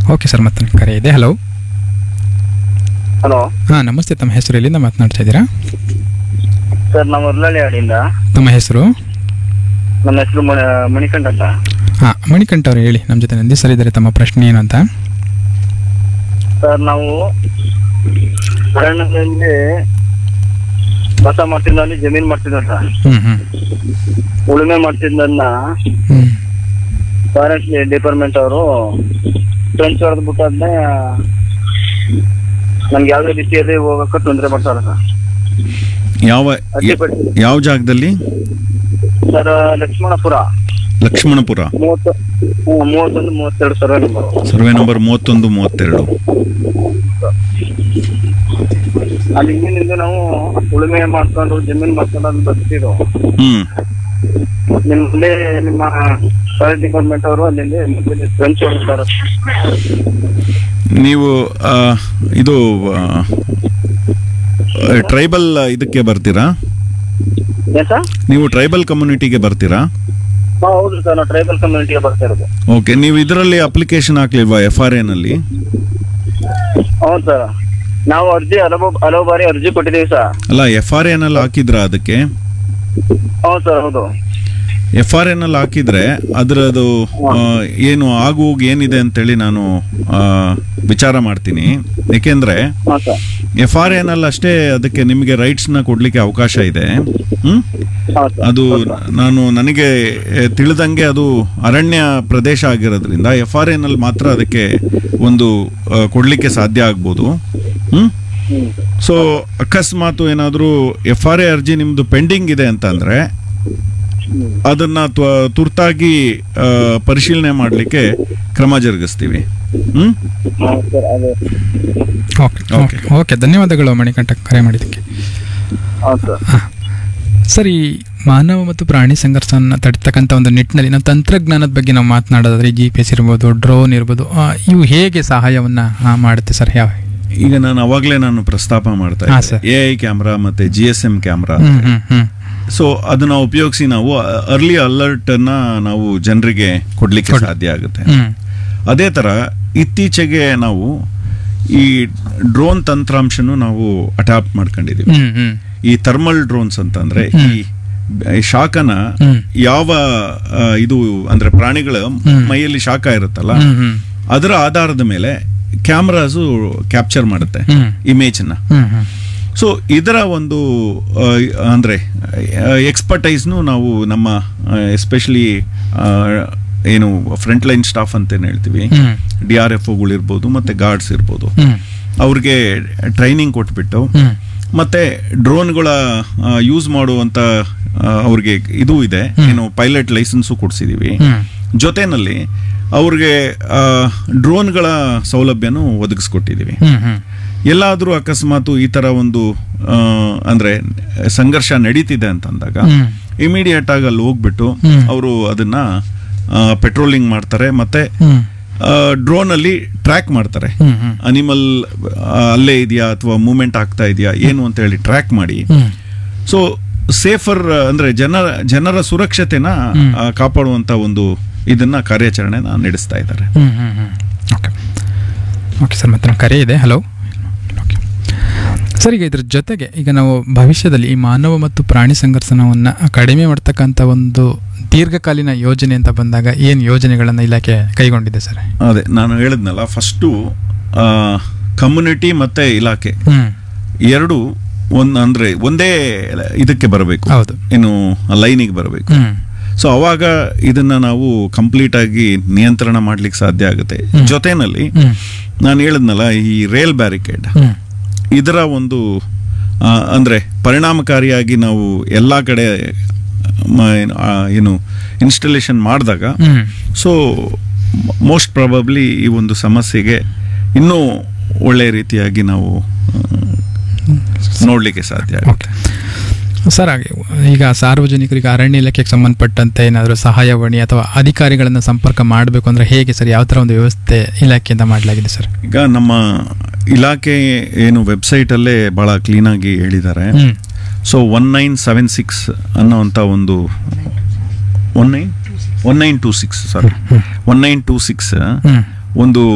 Okay sir ಮತ್ತೊಂದು ಕರೆ ಇದೆ ಹಲೋ ಹಲೋ ಹಾಂ ನಮಸ್ತೆ ತಮ್ಮ ಹೆಸರು ಎಲ್ಲಿಂದ ಮಾತನಾಡ್ತಾ ಇದ್ದೀರಾ ಸರ್ ನಾವು ಉರ್ಲಳ್ಳಿ ಹಾಡಿಂದ ತಮ್ಮ ಹೆಸರು ನಮ್ಮ ಹೆಸರು ಮಣಿಕಂಠ ಅಂತ ಹಾಂ ಮಣಿಕಂಠ ಅವರು ಹೇಳಿ ನಮ್ಮ ಜೊತೆ ನಂದಿ ಸರ್ ಇದ್ದಾರೆ ತಮ್ಮ ಪ್ರಶ್ನೆ ಏನು ಅಂತ ಸರ್ ನಾವು ಅರಣ್ಯದಲ್ಲಿ ಬಸ ಮಾಡ್ತಿದ್ದಲ್ಲಿ ಜಮೀನ್ ಮಾಡ್ತಿದ್ದ ಸರ್ ಹ್ಞೂ ಹ್ಞೂ ಉಳುಮೆ ಮಾಡ್ತಿದ್ದನ್ನ ಹ್ಞೂ ಫಾರೆಸ್ಟ್ ಡಿಪಾರ್ಟ್ಮೆಂಟ್ ಅವರು ಫ್ರೆಂಡ್ಸ್ ಹೊಡೆದು ಬಿಟ್ಟು ಅದನ್ನೇ ನಮ್ಗೆ ಯಾವುದೇ ರೀತಿಯಲ್ಲಿ ಹೋಗಕ್ಕೆ ತೊಂದರೆ ಮಾಡ್ತಾರೆ ಸರ್ ಯಾವ ಅಡ್ಡಿಪಡಿಸಿ ಯಾವ ಜಾಗದಲ್ಲಿ ಸರ್ ಲಕ್ಷ್ಮಣಪುರ ಲಕ್ಷ್ಮಣಪುರ ಮೂವತ್ತು ಹ್ಮ್, ಮೂವತ್ತೊಂದು ಮೂವತ್ತೆರಡು ಸರ್ವೆ ನಂಬರ್ ಸರ್ವೆ ನಂಬರ್ ಮೂವತ್ತೊಂದು ಮೂವತ್ತೆರಡು ಅಲ್ಲಿ ಹಿಂದಿನಿಂದ ನಾವು ಉಳುಮೆ ಮಾಡ್ಕೊಂಡು ಜಮೀನ್ ಮಾಡ್ಕೊಂಡು ಅದು ಬರ್ತಿದ್ರು ಹ್ಮ್ ನಿಮ್ ಮುಂದೆ ನಿಮ್ಮ ಫಾರೆಸ್ಟ್ ಡಿಪಾರ್ಟ್ಮೆಂಟ್ ಅವರು ಅಲ್ಲಿ ಫ್ರೆಂಡ್ಸ್ ಹೊಡ್ತಾರೆ ನೀವು ಆ, ಇದು ಟ್ರೈಬಲ್ ಇದಕ್ಕೆ ಬರ್ತೀರಾ ಏನ್ ಸರ್ ನೀವು ಟ್ರೈಬಲ್ ಕಮ್ಯುನಿಟಿಗೆ ಬರ್ತೀರಾ ಹಾ ಹೌದು ಸರ್ ನಾವು ಟ್ರೈಬಲ್ ಕಮ್ಯುನಿಟಿಗೆ ಬರ್ತಾ ಇರೋದು ಓಕೆ ನೀವು ಇದರಲ್ಲಿ ಅಪ್ಲಿಕೇಶನ್ ಹಾಕ್ಲಿಲ್ವಾ ಎಫ್ ಆರ್ ಎನಲ್ಲಿ ಹೌದು ಸರ್ ನಾವು ಅರ್ಜಿ ಹಲವು ಹಲವು ಬಾರಿ ಅರ್ಜಿ ಕೊಟ್ಟಿದ್ದೀವಿ ಸರ್ ಅಲ್ಲ ಎಫ್ ಆರ್ ಎನಲ್ಲಿ ಹಾಕಿದ್ರಾ ಅದಕ್ಕೆ ಹೌದು ಸರ್ ಹೌದು ಎಫ್ ಆರ್ ಎನಲ್ಲಿ ಹಾಕಿದ್ರೆ ಅದರದು ಆ, ಏನು ಆಗು ಹೋಗು ಏನಿದೆ ಅಂತೇಳಿ ನಾನು ಆ, ವಿಚಾರ ಮಾಡ್ತೀನಿ ಏಕೆಂದ್ರೆ ಹಾ ಸರ್ ಎಫ್ ಆರ್ ಎನಲ್ಲಿ ಅಷ್ಟೇ ಅದಕ್ಕೆ ನಿಮಗೆ ರೈಟ್ಸ್ನ ಕೊಡ್ಲಿಕ್ಕೆ ಅವಕಾಶ ಇದೆ ಹ್ಮ್ ಹಾ ಸರ್ ಅದು ನಾನು ನನಗೆ ಎ, ತಿಳಿದಂಗೆ ಅದು ಅರಣ್ಯ ಪ್ರದೇಶ ಆಗಿರೋದ್ರಿಂದ ಎಫ್ ಆರ್ ಎನಲ್ಲಿ ಮಾತ್ರ ಅದಕ್ಕೆ ಒಂದು ಆ, ಕೊಡ್ಲಿಕ್ಕೆ ಸಾಧ್ಯ ಆಗ್ಬೋದು ಹ್ಮ್ ಹ್ಮ್ ಸೊ ಅಕಸ್ಮಾತ್ ಏನಾದರೂ ಎಫ್ ಆರ್ ಎ ಅರ್ಜಿ ನಿಮ್ದು ಪೆಂಡಿಂಗ್ ಇದೆ ಅಂತಂದ್ರೆ ಹ್ಮ್. ಅದನ್ನ ತ್ವ- ತುರ್ತಾಗಿ ಆ, ಪರಿಶೀಲನೆ ಮಾಡಲಿಕ್ಕೆ ಕ್ರಮ ಜರುಗಿಸ್ತೀವಿ ಹ್ಮ್ ಹೌದು ಸರ್ ಅದೇ ಓಕೆ Okay. ಓಕೆ ಓಕೆ ಧನ್ಯವಾದಗಳು ಮಣಿಕಂಠ ಕರೆ ಮಾಡಿದ್ದಕ್ಕೆ ಹೌದು ಸರ್ ಸರ್ ಈ ಮಾನವ ಮತ್ತು ಪ್ರಾಣಿ ಸಂಘರ್ಷನ ತಡಿತಕ್ಕಂಥ ಒಂದು ನಿಟ್ಟಿನಲ್ಲಿ ನಾವು ತಂತ್ರಜ್ಞಾನದ ಬಗ್ಗೆ ನಾವು ಮಾತನಾಡೋದಾದ್ರೆ ಜಿ ಪಿ ಎಸ್ ಇರ್ಬೋದು ಡ್ರೋನ್ ಇರ್ಬೋದು ಆ, ಇವು ಹೇಗೆ ಸಹಾಯವನ್ನು ಮಾಡುತ್ತೆ ಸರ್ ಯಾವ ಈಗ ನಾನು ಅವಾಗಲೇ ನಾನು ಪ್ರಸ್ತಾಪ ಮಾಡ್ತಾ ಹಾ, ಇದ್ದೆ ಸರ್. ಎ ಐ ಕ್ಯಾಮ್ರಾ ಮತ್ತೆ ಜಿ ಎಸ್ ಎಂ ಕ್ಯಾಮ್ರಾ ಹ್ಮ್ ಹ್ಮ್ ಹ್ಮ್ ಸೊ ಅದನ್ನ ಉಪಯೋಗಿಸಿ ನಾವು ಅರ್ಲಿ ಅಲರ್ಟ್ ಅನ್ನ ನಾವು ಜನರಿಗೆ ಕೊಡ್ಲಿಕ್ಕೆ ಕೊಡ್- ಸಾಧ್ಯ ಆಗುತ್ತೆ ಹ್ಮ್ ಅದೇ ತರ ಇತ್ತೀಚೆಗೆ ನಾವು ಈ ಡ್ರೋನ್ ತಂತ್ರಾಂಶನು ನಾವು ಅಡಾಪ್ಟ್ ಮಾಡ್ಕೊಂಡಿದೀವಿ ಹ್ಮ್ ಹ್ಮ್ ಈ ಥರ್ಮಲ್ ಡ್ರೋನ್ಸ್ ಅಂತಂದ್ರೆ ಹ್ಮ್. ಈ ಈ ಶಾಖನ ಹ್ಮ್. ಯಾವ ಆ, ಇದು ಅಂದ್ರೆ ಪ್ರಾಣಿಗಳ ಹ್ಮ್. ಮೈಯಲ್ಲಿ ಶಾಖ ಇರುತ್ತಲ್ಲ ಹ್ಮ್ ಹ್ಮ್ ಅದರ ಆಧಾರದ ಮೇಲೆ ಕ್ಯಾಮ್ರಾಸು ಕ್ಯಾಪ್ಚರ್ ಮಾಡುತ್ತೆ ಹ್ಮ್. ಇಮೇಜ್ನ ಹ್ಮ್ ಹ್ಮ್ ಸೊ ಇದರ ಒಂದು ಆ, ಅಂದ್ರೆ ಎಕ್ಸ್ಪರ್ಟೈಸ್ನು ನಾವು ನಮ್ಮ ಎಸ್ಪೆಷಲಿ ಏನು ಫ್ರಂಟ್ ಲೈನ್ ಸ್ಟಾಫ್ ಅಂತೇನು ಹೇಳ್ತೀವಿ ಹ್ಮ್ ಡಿ ಆರ್ ಎಫ್ ಒಗಳಿರ್ಬೋದು ಮತ್ತೆ ಗಾರ್ಡ್ಸ್ ಇರ್ಬೋದು ಹ್ಮ್ ಅವ್ರಿಗೆ ಟ್ರೈನಿಂಗ್ ಕೊಟ್ಬಿಟ್ಟು ಹ್ಮ್ ಮತ್ತೆ ಡ್ರೋನ್ಗಳ ಯೂಸ್ ಮಾಡುವಂತ ಆ, ಅವ್ರಿಗೆ ಇದು ಇದೆ ಹ್ಮ್. ಏನು ಪೈಲಟ್ ಲೈಸೆನ್ಸು ಕೊಡ್ಸಿದೀವಿ ಹ್ಮ್ ಜೊತೆನಲ್ಲಿ ಅವ್ರಿಗೆ ಆ, ಡ್ರೋನ್ಗಳ ಸೌಲಭ್ಯನೂ ಒದಗಿಸ್ಕೊಟ್ಟಿದ್ದೀವಿ ಹ್ಮ್ ಹ್ಮ್ ಎಲ್ಲಾದರೂ ಅಕಸ್ಮಾತ್ ಈ ತರ ಒಂದು ಆ, ಅಂದ್ರೆ ಸಂಘರ್ಷ ನಡೀತಿದೆ ಅಂತಂದಾಗ ಹ್ಮ್ ಇಮಿಡಿಯೇಟ್ ಆಗಿ ಅಲ್ಲಿ ಹೋಗ್ಬಿಟ್ಟು ಹ್ಮ್. ಅವರು ಅದನ್ನ ಪೆಟ್ರೋಲಿಂಗ್ ಮಾಡ್ತಾರೆ ಮತ್ತೆ ಹ್ಮ್ ಡ್ರೋನ್ ಅಲ್ಲಿ ಟ್ರ್ಯಾಕ್ ಮಾಡ್ತಾರೆ ಹ್ಮ್ ಹ್ಮ್ ಅನಿಮಲ್ ಅಲ್ಲೇ ಇದೆಯಾ ಅಥವಾ ಮೂವ್ಮೆಂಟ್ ಆಗ್ತಾ ಇದೆಯಾ ಏನು ಅಂತ ಹೇಳಿ ಟ್ರ್ಯಾಕ್ ಮಾಡಿ ಹ್ಮ್ ಸೊ ಸೇಫರ್ ಅಂದ್ರೆ ಜನರ ಜನರ ಸುರಕ್ಷತೆನ ಹ್ಮ್. ಆ, ಕಾಪಾಡುವಂತ ಒಂದು ಇದನ್ನ ಕಾರ್ಯಾಚರಣೆನ ನಡೆಸ್ತಾ ಇದ್ದಾರೆ ಹ್ಮ್ ಹ್ಮ್ ಹ್ಮ್ ಓಕೆ ಓಕೆ ಸರ್ ಮತ್ತೆ ನಮ್ಮ ಕರೆ ಇದೆ ಹಲೋ ಓಕೆ ಸರ್ ಈಗ ಇದ್ರ ಜೊತೆಗೆ ಈಗ ನಾವು ಭವಿಷ್ಯದಲ್ಲಿ ಈ ಮಾನವ ಮತ್ತು ಪ್ರಾಣಿ ಸಂಘರ್ಷಣವನ್ನು ಕಡಿಮೆ ಮಾಡ್ತಕ್ಕಂಥ ಒಂದು ದೀರ್ಘಕಾಲೀನ ಯೋಜನೆ ಅಂತ ಬಂದಾಗ ಏನು ಯೋಜನೆಗಳನ್ನು ಇಲಾಖೆ ಕೈಗೊಂಡಿದೆ ಸರ್ ಅದೇ ನಾನು ಹೇಳಿದ್ನಲ್ಲ ಫಸ್ಟು ಕಮ್ಯುನಿಟಿ ಮತ್ತೆ ಇಲಾಖೆ ಹ್ಮ್ ಎರಡು ಒಂದ್ ಅಂದ್ರೆ ಒಂದೇ ಇದಕ್ಕೆ ಬರಬೇಕು ಹೌದು ಏನು ಲೈನಿಗೆ ಬರಬೇಕು ಹ್ಮ್ ಸೊ ಅವಾಗ ಇದನ್ನ ನಾವು ಕಂಪ್ಲೀಟ್ ಆಗಿ ನಿಯಂತ್ರಣ ಮಾಡ್ಲಿಕ್ಕೆ ಸಾಧ್ಯ ಆಗುತ್ತೆ ಹ್ಮ್. ಜೊತೆನಲ್ಲಿ ಹ್ಮ್ ನಾನು ಹೇಳಿದ್ನಲ್ಲ ಈ ರೇಲ್ ಬ್ಯಾರಿಕೇಡ್ ಹ್ಮ್ ಇದರ ಒಂದು ಆ, ಅಂದ್ರೆ ಪರಿಣಾಮಕಾರಿಯಾಗಿ ನಾವು ಎಲ್ಲ ಕಡೆ ಮ- ಏನು, ಆ, ಏನು ಇನ್ಸ್ಟಾಲೇಷನ್ ಮಾಡಿದಾಗ ಹ್ಮ್ ಸೊ ಮೋಸ್ಟ್ ಪ್ರಾಬಬ್ಲಿ ಈ ಒಂದು ಸಮಸ್ಯೆಗೆ ಇನ್ನೂ ಒಳ್ಳೆ ರೀತಿಯಾಗಿ ನಾವು ಆ, ನೋಡ್ಲಿಕ್ಕೆ ಸಾಧ್ಯ ಆಗುತ್ತೆ ಓಕೆ ಸರ್ ಹಾಗೆ ಈಗ ಸಾರ್ವಜನಿಕರಿಗೆ ಅರಣ್ಯ ಇಲಾಖೆಗೆ ಸಂಬಂಧಪಟ್ಟಂತೆ ಏನಾದರೂ ಸಹಾಯವಾಣಿ ಅಥವಾ ಅಧಿಕಾರಿಗಳನ್ನು ಸಂಪರ್ಕ ಮಾಡಬೇಕು ಅಂದರೆ ಹೇಗೆ ಸರ್ ಯಾವ ಥರ ಒಂದು ವ್ಯವಸ್ಥೆ ಇಲಾಖೆಯಿಂದ ಮಾಡಲಾಗಿದೆ ಸರ್ ಈಗ ನಮ್ಮ ಇಲಾಖೆ ಏನು ವೆಬ್ಸೈಟ್ ಅಲ್ಲೇ ಬಹಳ ಕ್ಲೀನ್ ಆಗಿ ಹೇಳಿದ್ದಾರೆ ಹ್ಮ್ so one nine seven six ಅನ್ನೋವಂಥ ಒಂದು one nine one nine two six sorry one nine two six ಹ್ಮ್ ಒಂದು